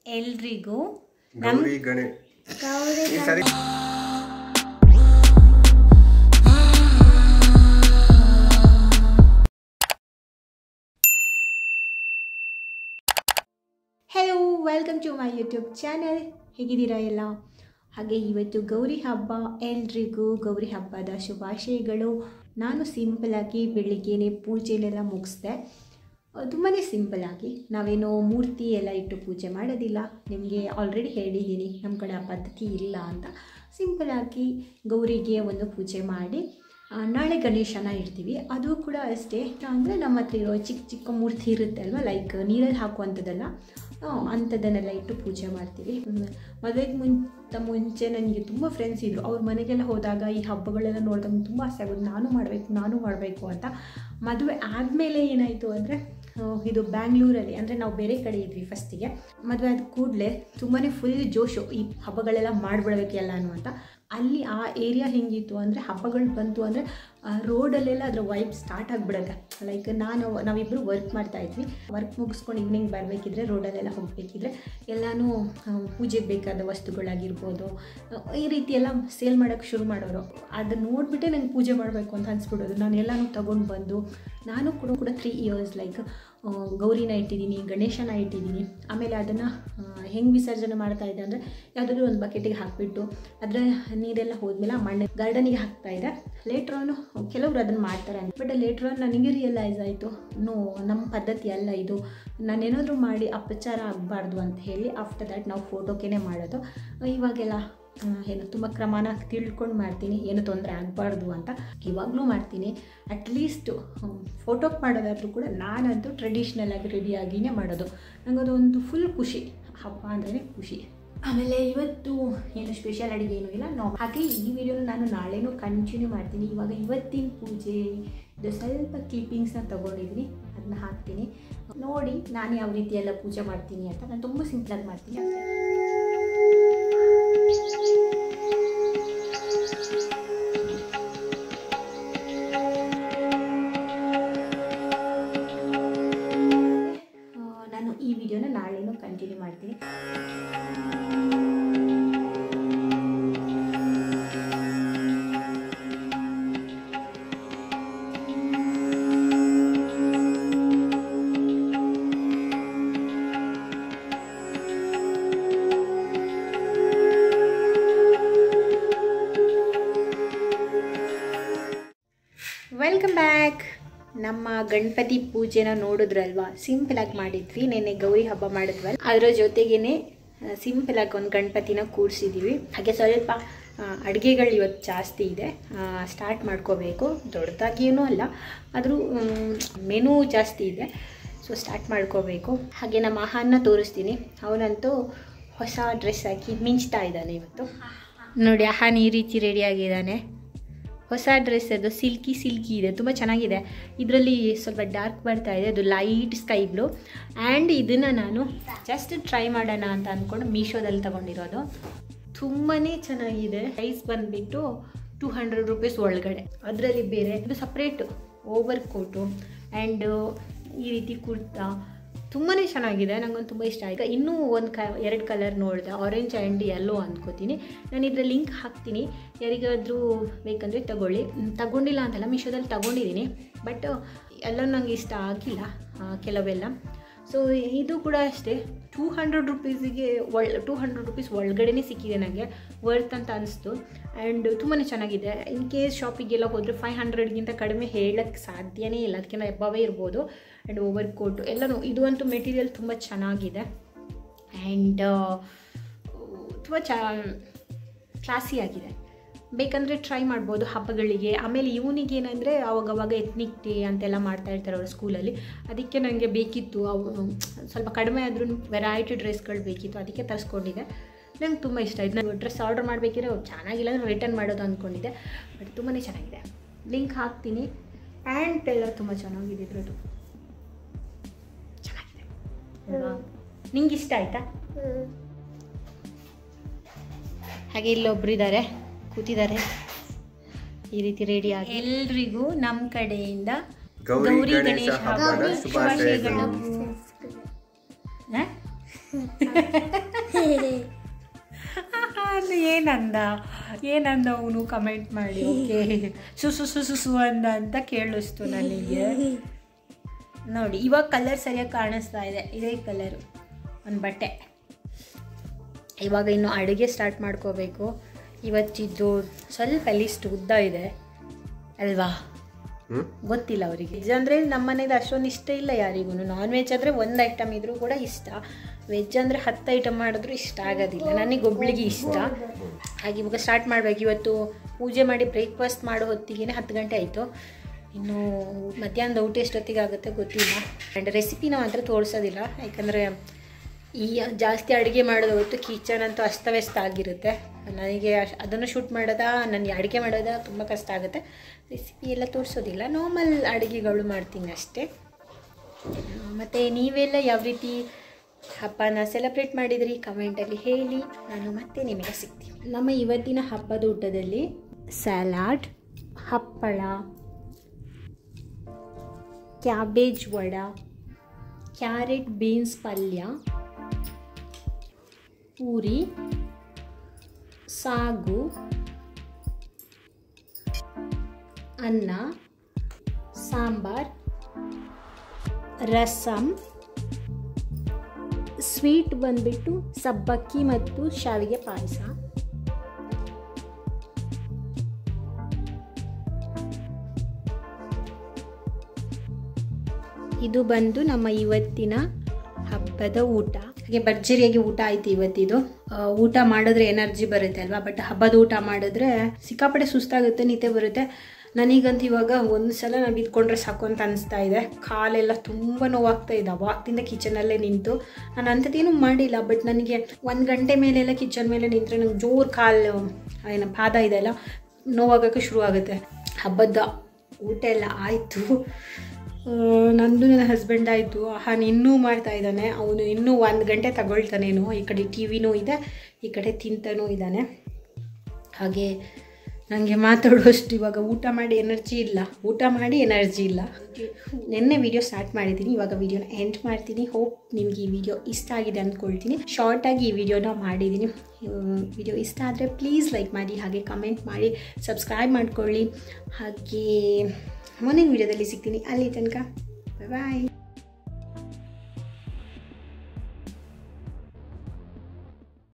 ಎಲ್ರಿಗೂ ಗೌರಿ ಗಣೆ ಈ ಸರಿ hello welcome to my YouTube channel ಹೇಗಿದ್ದೀರಾ ಎಲ್ಲ ಹಾಗೆ ಇವತ್ತು ಗೌರಿ ಹಬ್ಬ ಎಲ್ರಿಗೂ ಗೌರಿ ಹಬ್ಬದ ಶುಭಾಶಯಗಳು ನಾನು ಸಿಂಪಲಾಗಿ ಬೆಳಿಗ್ಗೆನೆ ಪೂಜೆನೆಲ್ಲ ಮುಗಿಸ್ದೆ ತುಂಬಾ ಸಿಂಪಲಾಗಿ ನಾವೇನೋ ಮೂರ್ತಿ ಎಲ್ಲ ಇಟ್ಟು ಪೂಜೆ ಮಾಡೋದಿಲ್ಲ ನಿಮಗೆ ಆಲ್ರೆಡಿ ಹೇಳಿದ್ದೀನಿ ನಮ್ಮ ಕಡೆ ಆ ಪದ್ಧತಿ ಇಲ್ಲ ಅಂತ ಸಿಂಪಲಾಗಿ ಗೌರಿಗೆ ಒಂದು ಪೂಜೆ ಮಾಡಿ ಆ, ನಾಳೆ ಗಣೇಶನ ಇಡ್ತೀವಿ ಅದು ಕೂಡ ಅಷ್ಟೇ ಅಂದರೆ ನಮ್ಮ ಹತ್ರ ಇರೋ ಚಿಕ್ಕ ಚಿಕ್ಕ ಮೂರ್ತಿ ಇರುತ್ತೆ ಅಲ್ವಾ ಲೈಕ್ ನೀರಲ್ಲಿ ಹಾಕುವಂಥದ್ದೆಲ್ಲ ಆ, ಅಂಥದ್ದನ್ನೆಲ್ಲ ಇಟ್ಟು ಪೂಜೆ ಮಾಡ್ತೀವಿ ಮದುವೆಗೆ ಮುಂಚೆ ಮುಂಚೆ ನನಗೆ ತುಂಬ ಫ್ರೆಂಡ್ಸ್ ಇದ್ದರು ಅವ್ರ ಮನೆಗೆಲ್ಲ ಹೋದಾಗ ಈ ಹಬ್ಬಗಳೆಲ್ಲ ನೋಡಿದಾಗ ತುಂಬ ಆಸೆ ಆಗೋದು ನಾನು ಮಾಡಬೇಕು ನಾನು ಮಾಡಬೇಕು ಅಂತ ಮದುವೆ ಆದಮೇಲೆ ಏನಾಯಿತು ಅಂದರೆ ಇದು ಬ್ಯಾಂಗ್ಳೂರಲ್ಲಿ ಅಂದರೆ ನಾವು ಬೇರೆ ಕಡೆ ಇದ್ವಿ ಫಸ್ಟಿಗೆ ಮದುವೆ ಆದ ಕೂಡಲೇ ತುಂಬಾ ಫುಲ್ ಜೋಶು ಈ ಹಬ್ಬಗಳೆಲ್ಲ ಮಾಡಿಬಿಡ್ಬೇಕು ಎಲ್ಲನೂ ಅಂತ ಅಲ್ಲಿ ಆ ಏರಿಯಾ ಹೆಂಗಿತ್ತು ಅಂದರೆ ಹಬ್ಬಗಳು ಬಂತು ಅಂದರೆ ರೋಡಲ್ಲೆಲ್ಲ ಅದರ ವೈಬ್ ಸ್ಟಾರ್ಟ್ ಆಗಿಬಿಡುತ್ತೆ ಲೈಕ್ ನಾನು ನಾವಿಬ್ಬರು ವರ್ಕ್ ಮಾಡ್ತಾ ಇದ್ವಿ ವರ್ಕ್ ಮುಗಿಸ್ಕೊಂಡು ಈವ್ನಿಂಗ್ ಬರಬೇಕಿದ್ರೆ ರೋಡಲ್ಲೆಲ್ಲ ಹೋಗಬೇಕಿದ್ರೆ ಎಲ್ಲನೂ ಆ, ಪೂಜೆಗೆ ಬೇಕಾದ ವಸ್ತುಗಳಾಗಿರ್ಬೋದು ಆ, ಈ ರೀತಿ ಎಲ್ಲ ಸೇಲ್ ಮಾಡೋಕ್ಕೆ ಶುರು ಮಾಡೋರು ಅದನ್ನ ನೋಡಿಬಿಟ್ಟೆ ನಂಗೆ ಪೂಜೆ ಮಾಡಬೇಕು ಅಂತ ಅನಿಸ್ಬಿಡೋದು ನಾನು ಎಲ್ಲನೂ ತೊಗೊಂಡು ಬಂದು ನಾನು ಕೂಡ ಕೂಡ ತ್ರೀ ಇಯರ್ಸ್ ಲೈಕ್ ಗೌರಿನ ಇಟ್ಟಿದ್ದೀನಿ ಗಣೇಶನ ಇಟ್ಟಿದ್ದೀನಿ ಆಮೇಲೆ ಅದನ್ನು ಹೆಂಗೆ ವಿಸರ್ಜನೆ ಮಾಡ್ತಾ ಇದ್ದೆ ಅಂದರೆ ಯಾವುದಾದ್ರೂ ಒಂದು ಬಕೆಟಿಗೆ ಹಾಕಿಬಿಟ್ಟು ಅದರ ನೀರೆಲ್ಲ ಹೋದ್ಮೇಲೆ ಆ ಮಣ್ಣು ಗಾರ್ಡನಿಗೆ ಹಾಕ್ತಾ ಇದ್ದೆ ಲೇಟ್ರ್ ಆನು ಕೆಲವರು ಅದನ್ನು ಮಾಡ್ತಾರೆ ಬಟ್ ಲೇಟ್ರ್ ಆನ್ ನನಗೆ ರಿಯಲೈಸ್ ಆಯಿತು ನೋ ನಮ್ಮ ಪದ್ಧತಿ ಅಲ್ಲ ಇದು ನಾನೇನಾದರೂ ಮಾಡಿ ಅಪಚಾರ ಆಗಬಾರ್ದು ಅಂತ ಹೇಳಿ ಆಫ್ಟರ್ ದ್ಯಾಟ್ ನಾವು ಫೋಟೋಕೇನೆ ಮಾಡೋದು ಇವಾಗೆಲ್ಲ ಆ, ಏನು ತುಂಬ ಕ್ರಮನ ತಿಳ್ಕೊಂಡು ಮಾಡ್ತೀನಿ ಏನು ತೊಂದರೆ ಆಗಬಾರ್ದು ಅಂತ ಇವಾಗಲೂ ಮಾಡ್ತೀನಿ ಅಟ್ಲೀಸ್ಟ್ ಫೋಟೋಗೆ ಮಾಡೋದಾದ್ರೂ ಕೂಡ ನಾನಂತೂ ಟ್ರೆಡಿಷ್ನಲ್ ಆಗಿ ರೆಡಿಯಾಗಿಯೇ ಮಾಡೋದು ನನಗದೊಂದು ಫುಲ್ ಖುಷಿ ಹಬ್ಬ ಅಂದ್ರೆ ಖುಷಿ ಆಮೇಲೆ ಇವತ್ತು ಏನು ಸ್ಪೆಷಲ್ ಅಡುಗೆ ಏನೂ ಇಲ್ಲ ನಾವು ಹಾಗೆ ಈ ವಿಡಿಯೋನ ನಾನು ನಾಳೆನೂ ಕಂಟಿನ್ಯೂ ಮಾಡ್ತೀನಿ ಇವಾಗ ಇವತ್ತಿನ ಪೂಜೆ ಇದು ಸ್ವಲ್ಪ ಕ್ಲಿಪ್ಪಿಂಗ್ಸ್ನ ತೊಗೊಂಡಿದ್ದೀನಿ ಅದನ್ನ ಹಾಕ್ತೀನಿ ನೋಡಿ ನಾನು ಯಾವ ರೀತಿ ಎಲ್ಲ ಪೂಜೆ ಮಾಡ್ತೀನಿ ಅಂತ ನಾನು ತುಂಬ ಸಿಂಪಲಾಗಿ ಮಾಡ್ತೀನಿ ಆ, ನಾನು ಈ ವಿಡಿಯೋನ ನಾಳೆನೂ ಕಂಟಿನ್ಯೂ ಮಾಡ್ತೀನಿ ವೆಲ್ಕಮ್ ಬ್ಯಾಕ್ ನಮ್ಮ ಗಣಪತಿ ಪೂಜೆನ ನೋಡಿದ್ರಲ್ವಾ ಸಿಂಪಲ್ ಆಗಿ ಮಾಡಿದ್ವಿ ನೆನ್ನೆ ಗೌರಿ ಹಬ್ಬ ಮಾಡಿದ್ವಲ್ಲ ಅದರ ಜೊತೆಗೇನೆ ಸಿಂಪಲ್ ಆಗಿ ಒಂದು ಗಣಪತಿನ ಕೂರಿಸಿದ್ದೀವಿ ಹಾಗೆ ಸ್ವಲ್ಪ ಅಡುಗೆಗಳು ಇವತ್ತು ಜಾಸ್ತಿ ಇದೆ ಸ್ಟಾರ್ಟ್ ಮಾಡ್ಕೋಬೇಕು ದೊಡ್ಡದಾಗೇನೂ ಅಲ್ಲ ಆದರೂ ಮೆನು ಜಾಸ್ತಿ ಇದೆ ಸೊ ಸ್ಟಾರ್ಟ್ ಮಾಡ್ಕೋಬೇಕು ಹಾಗೆ ನಮ್ಮ ಆಹಾರನ ತೋರಿಸ್ತೀನಿ ಅವನಂತೂ ಹೊಸ ಡ್ರೆಸ್ ಹಾಕಿ ಮಿಂಚ್ತಾ ಇದ್ದಾನೆ ಇವತ್ತು ನೋಡಿ ಆಹಾನ್ ಈ ರೀತಿ ರೆಡಿ ಆಗಿದ್ದಾನೆ ಹೊಸ ಡ್ರೆಸ್ ಅದು ಸಿಲ್ಕಿ ಸಿಲ್ಕಿ ಇದೆ ತುಂಬ ಚೆನ್ನಾಗಿದೆ ಇದರಲ್ಲಿ ಸ್ವಲ್ಪ ಡಾರ್ಕ್ ಬರ್ತಾ ಇದೆ ಅದು ಲೈಟ್ ಸ್ಕೈ ಬ್ಲೂ ಆ್ಯಂಡ್ ಇದನ್ನು ನಾನು ಜಸ್ಟ್ ಟ್ರೈ ಮಾಡೋಣ ಅಂತ ಅಂದ್ಕೊಂಡು ಮೀಶೋದಲ್ಲಿ ತೊಗೊಂಡಿರೋದು ತುಂಬಾ ಚೆನ್ನಾಗಿದೆ ಪ್ರೈಸ್ ಬಂದುಬಿಟ್ಟು ಟೂ ಹಂಡ್ರೆಡ್ ರುಪೀಸ್ ಒಳಗಡೆ ಅದರಲ್ಲಿ ಬೇರೆ ಇದು ಸಪ್ರೇಟು ಓವರ್ ಕೋಟು ಆ್ಯಂಡ್ ಈ ರೀತಿ ಕುರ್ತಾ ತುಂಬಾ ಚೆನ್ನಾಗಿದೆ ನಂಗೊಂದು ತುಂಬ ಇಷ್ಟ ಆಯಿತು ಇನ್ನೂ ಒಂದು ಕ ಎರಡು ಕಲರ್ ನೋಡಿದೆ ಆರೆಂಜ್ ಆ್ಯಂಡ್ ಯೆಲ್ಲೋ ಅಂದ್ಕೋತೀನಿ ನಾನು ಇದರ ಲಿಂಕ್ ಹಾಕ್ತೀನಿ ಯಾರಿಗಾದರೂ ಬೇಕಂದರೆ ತಗೊಳ್ಳಿ ಮ್, ತಗೊಂಡಿಲ್ಲ ಅಂತಲ್ಲ ಮೀಶೋದಲ್ಲಿ ತಗೊಂಡಿದ್ದೀನಿ ಬಟ್ ಎಲ್ಲ ನಂಗೆ ಇಷ್ಟ ಆಗಿಲ್ಲ ಆ, ಕೆಲವೆಲ್ಲ ಸೊ ಇದು ಕೂಡ ಅಷ್ಟೇ ಟೂ ಹಂಡ್ರೆಡ್ ರುಪೀಸಿಗೆ ಒಳ್ ಟೂ ಹಂಡ್ರೆಡ್ ರುಪೀಸ್ ಒಳಗಡೆನೇ ಸಿಕ್ಕಿದೆ ನನಗೆ ವರ್ತ್ ಅಂತ ಅನಿಸ್ತು ಆ್ಯಂಡ್ ತುಂಬಾ ಚೆನ್ನಾಗಿದೆ ಇನ್ ಕೇಸ್ ಶಾಪಿಗೆಲ್ಲ ಹೋದರೆ ಫೈವ್ ಹಂಡ್ರೆಡ್ಗಿಂತ ಕಡಿಮೆ ಹೇಳೋಕ್ಕೆ ಸಾಧ್ಯನೇ ಇಲ್ಲ ಅದಕ್ಕಿಂತ ಎಬ್ಬವೇ ಇರ್ಬೋದು ಆ್ಯಂಡ್ ಓವರ್ ಕೋಟು ಎಲ್ಲನೂ ಇದು ಅಂತೂ ಮೆಟೀರಿಯಲ್ ತುಂಬ ಚೆನ್ನಾಗಿದೆ ಆ್ಯಂಡ್ ತುಂಬ ಚ ಕ್ಲಾಸಿ ಆಗಿದೆ ಬೇಕಂದರೆ ಟ್ರೈ ಮಾಡ್ಬೋದು ಹಬ್ಬಗಳಿಗೆ ಆಮೇಲೆ ಇವನಿಗೆ ಏನಂದರೆ ಅವಾಗವಾಗ ಎತ್ನಿಕ್ ಡೇ ಅಂತೆಲ್ಲ ಮಾಡ್ತಾ ಇರ್ತಾರೆ ಅವ್ರ ಸ್ಕೂಲಲ್ಲಿ ಅದಕ್ಕೆ ನನಗೆ ಬೇಕಿತ್ತು ಅವು ಸ್ವಲ್ಪ ಕಡಿಮೆ ಆದ್ರೂ ವೆರೈಟಿ ಡ್ರೆಸ್ಗಳು ಬೇಕಿತ್ತು ಅದಕ್ಕೆ ತರಿಸ್ಕೊಂಡಿದ್ದೆ ನಂಗೆ ತುಂಬ ಇಷ್ಟ ಆಯ್ತು ನಾನು ಡ್ರೆಸ್ ಆರ್ಡರ್ ಮಾಡಬೇಕಿದ್ರೆ ಚೆನ್ನಾಗಿಲ್ಲ ಅಂದರೆ ರಿಟರ್ನ್ ಮಾಡೋದು ಅಂದ್ಕೊಂಡಿದ್ದೆ ಬಟ್ ತುಂಬಾ ಚೆನ್ನಾಗಿದೆ ಲಿಂಕ್ ಹಾಕ್ತೀನಿ ಪ್ಯಾಂಟ್ ಎಲ್ಲ ತುಂಬ ಚೆನ್ನಾಗಿದೆ ಇದ್ರದ್ದು ಚೆನ್ನಾಗಿದೆ ಅಲ್ವಾ ನಿಂಗೆ ಇಷ್ಟ ಆಯ್ತಾ ಹಾಗೆ ಇಲ್ಲೊಬ್ರು ಇದ್ದಾರೆ ಕೂತಿದ್ದಾರೆ ಈ ರೀತಿ ರೆಡಿ ಆಗಿ ಎಲ್ರಿಗೂ ನಮ್ಮ ಕಡೆಯಿಂದ ಗೌರಿ ಗಣೇಶ ಹಬ್ಬದ ಶುಭಾಶಯಗಳು ಹ? ಅದು ಏನಂದ ಏನಂದ ಅವನು ಕಮೆಂಟ್ ಮಾಡಿ ಓಕೆ ಸುಸು ಸುಸು ಸು ಅಂದ ಅಂತ ಕೇಳಿಸ್ತು ನನಗೆ ನೋಡಿ ಇವಾಗ ಕಲರ್ ಸರಿಯಾಗಿ ಕಾಣಿಸ್ತಾ ಇದೆ ಇದೇ ಕಲರು ಒಂದು ಬಟ್ಟೆ ಇವಾಗ ಇನ್ನು ಅಡುಗೆ ಸ್ಟಾರ್ಟ್ ಮಾಡ್ಕೋಬೇಕು ಇವತ್ತಿದ್ದು ಸ್ವಲ್ಪ ಲಿಸ್ಟ್ ಉದ್ದ ಇದೆ ಅಲ್ವಾ ಹ್ಮ್ ಗೊತ್ತಿಲ್ಲ ಅವರಿಗೆ ವೆಜ್ ಅಂದರೆ ನಮ್ಮ ಮನೇದು ಅಷ್ಟೊಂದು ಇಷ್ಟ ಇಲ್ಲ ಯಾರಿಗೂ ನಾನ್ ವೆಜ್ ಅಂದರೆ ಒಂದು ಐಟಮ್ ಇದ್ರೂ ಕೂಡ ಇಷ್ಟ ವೆಜ್ ಅಂದರೆ ಹತ್ತು ಐಟಮ್ ಮಾಡಿದ್ರು ಇಷ್ಟ ಆಗೋದಿಲ್ಲ ನನಗೆ ಒಬ್ಳಿಗೆ ಇಷ್ಟ ಹಾಗೆ ಇವಾಗ ಸ್ಟಾರ್ಟ್ ಮಾಡಬೇಕು ಇವತ್ತು ಪೂಜೆ ಮಾಡಿ ಬ್ರೇಕ್ಫಾಸ್ಟ್ ಮಾಡೋ ಹೊತ್ತಿಗೆ ಹತ್ತು ಗಂಟೆ ಆಯಿತು ಇನ್ನು ಮಧ್ಯಾಹ್ನದ ಊಟ ಎಷ್ಟೊತ್ತಿಗೆ ಆಗುತ್ತೆ ಗೊತ್ತಿಲ್ಲ ಆ್ಯಂಡ್ ರೆಸಿಪಿನ ಮಾತ್ರ ತೋರಿಸೋದಿಲ್ಲ ಯಾಕಂದರೆ ಈ ಜಾಸ್ತಿ ಅಡುಗೆ ಮಾಡೋದು ಹೊತ್ತು ಕಿಚನ್ ಅಂತೂ ಅಸ್ತವ್ಯಸ್ತ ಆಗಿರುತ್ತೆ ನನಗೆ ಅಶ್- ಅದನ್ನು ಶೂಟ್ ಮಾಡೋದಾ ನನಗೆ ಅಡುಗೆ ಮಾಡೋದಾ ತುಂಬ ಕಷ್ಟ ಆಗುತ್ತೆ ರೆಸಿಪಿ ಎಲ್ಲ ತೋರಿಸೋದಿಲ್ಲ ನಾರ್ಮಲ್ ಅಡುಗೆಗಳು ಮಾಡ್ತೀನಿ ಅಷ್ಟೇ ಮತ್ತು ನೀವೆಲ್ಲ ಯಾವ ರೀತಿ ಹಬ್ಬನ ಸೆಲೆಬ್ರೇಟ್ ಮಾಡಿದ್ರಿ ಕಮೆಂಟಲ್ಲಿ ಹೇಳಿ ನಾನು ಮತ್ತೆ ನಿಮಗೆ ಸಿಗ್ತೀನಿ ನಮ್ಮ ಇವತ್ತಿನ ಹಬ್ಬದ ಊಟದಲ್ಲಿ ಸ್ಯಾಲಾಡ್ ಹಪ್ಪಳ ಕ್ಯಾಬೇಜ್ ವಡ ಕ್ಯಾರೆಟ್ ಬೀನ್ಸ್ ಪಲ್ಯ ಪೂರಿ ಸಾಗು ಅನ್ನ ಸಾಂಬಾರ್ ರಸಮ್ ಸ್ವೀಟ್ ಬಂದ್ಬಿಟ್ಟು ಸಬ್ಬಕ್ಕಿ ಮತ್ತು ಶಾವಿಗೆ ಪಾಯಸ ಇದು ಬಂದು ನಮ್ಮ ಇವತ್ತಿನ ಹಬ್ಬದ ಊಟ ಹಾಗೆ ಭರ್ಜರಿಯಾಗಿ ಊಟ ಆಯ್ತು ಇವತ್ತಿದು ಆ, ಊಟ ಮಾಡಿದ್ರೆ ಎನರ್ಜಿ ಬರುತ್ತೆ ಅಲ್ವಾ ಬಟ್ ಹಬ್ಬದ ಊಟ ಮಾಡಿದ್ರೆ ಸಿಕ್ಕಾಪಟ್ಟೆ ಸುಸ್ತಾಗುತ್ತೆ ನಿದ್ದೆ ಬರುತ್ತೆ ನನಗಂತೂ ಇವಾಗ ಒಂದು ಸಲ ನಾನು ಬಿದ್ಕೊಂಡ್ರೆ ಸಾಕು ಅಂತ ಅನಿಸ್ತಾ ಇದೆ ಕಾಲೆಲ್ಲ ತುಂಬ ನೋವಾಗ್ತಾ ಇದೆ ಅವಾಗ್ತಿಂದ ಕಿಚನಲ್ಲೇ ನಿಂತು ನಾನು ಅಂಥದ್ದೇನು ಮಾಡಿಲ್ಲ ಬಟ್ ನನಗೆ ಒಂದು ಗಂಟೆ ಮೇಲೆಲ್ಲ ಕಿಚನ್ ಮೇಲೆ ನಿಂತರೆ ನಂಗೆ ಜೋರು ಕಾಲು ಏನು ಪಾದ ಇದೆಲ್ಲ ನೋವಾಗೋಕ್ಕೆ ಶುರು ಆಗುತ್ತೆ ಹಬ್ಬದ ಊಟ ಎಲ್ಲ ಆಯಿತು ನಂದು ನನ್ನ ಹಸ್ಬೆಂಡ್ ಆಯಿತು ಹಾನ್ ಇನ್ನೂ ಮಾಡ್ತಾ ಇದ್ದಾನೆ ಅವನು ಇನ್ನೂ ಒಂದು ಗಂಟೆ ತಗೊಳ್ತಾನೇನು ಈ ಕಡೆ ಟಿ ವಿನೂ ಇದೆ ಈ ಕಡೆ ತಿಂತಾನೂ ಇದ್ದಾನೆ ಹಾಗೆ ನನಗೆ ಮಾತಾಡೋಷ್ಟು ಇವಾಗ ಊಟ ಮಾಡಿ ಎನರ್ಜಿ ಇಲ್ಲ ಊಟ ಮಾಡಿ ಎನರ್ಜಿ ಇಲ್ಲ ನಿನ್ನೆ ವಿಡಿಯೋ ಸ್ಟಾರ್ಟ್ ಮಾಡಿದ್ದೀನಿ ಇವಾಗ ವಿಡಿಯೋನ ಎಂಡ್ ಮಾಡ್ತೀನಿ ಹೋಪ್ ನಿಮಗೆ ಈ ವಿಡಿಯೋ ಇಷ್ಟ ಆಗಿದೆ ಅಂದ್ಕೊಳ್ತೀನಿ ಶಾರ್ಟಾಗಿ ಈ ವಿಡಿಯೋನ ಮಾಡಿದ್ದೀನಿ ವಿಡಿಯೋ ಇಷ್ಟ ಆದರೆ ಪ್ಲೀಸ್ ಲೈಕ್ ಮಾಡಿ ಹಾಗೆ ಕಮೆಂಟ್ ಮಾಡಿ ಸಬ್ಸ್ಕ್ರೈಬ್ ಮಾಡ್ಕೊಳ್ಳಿ ಹಾಗೆ ಮುಂದಿನ ವಿಡಿಯೋದಲ್ಲಿ ಸಿಗ್ತೀನಿ ಅಲ್ಲಿ ತನಕ ಬಾಯ್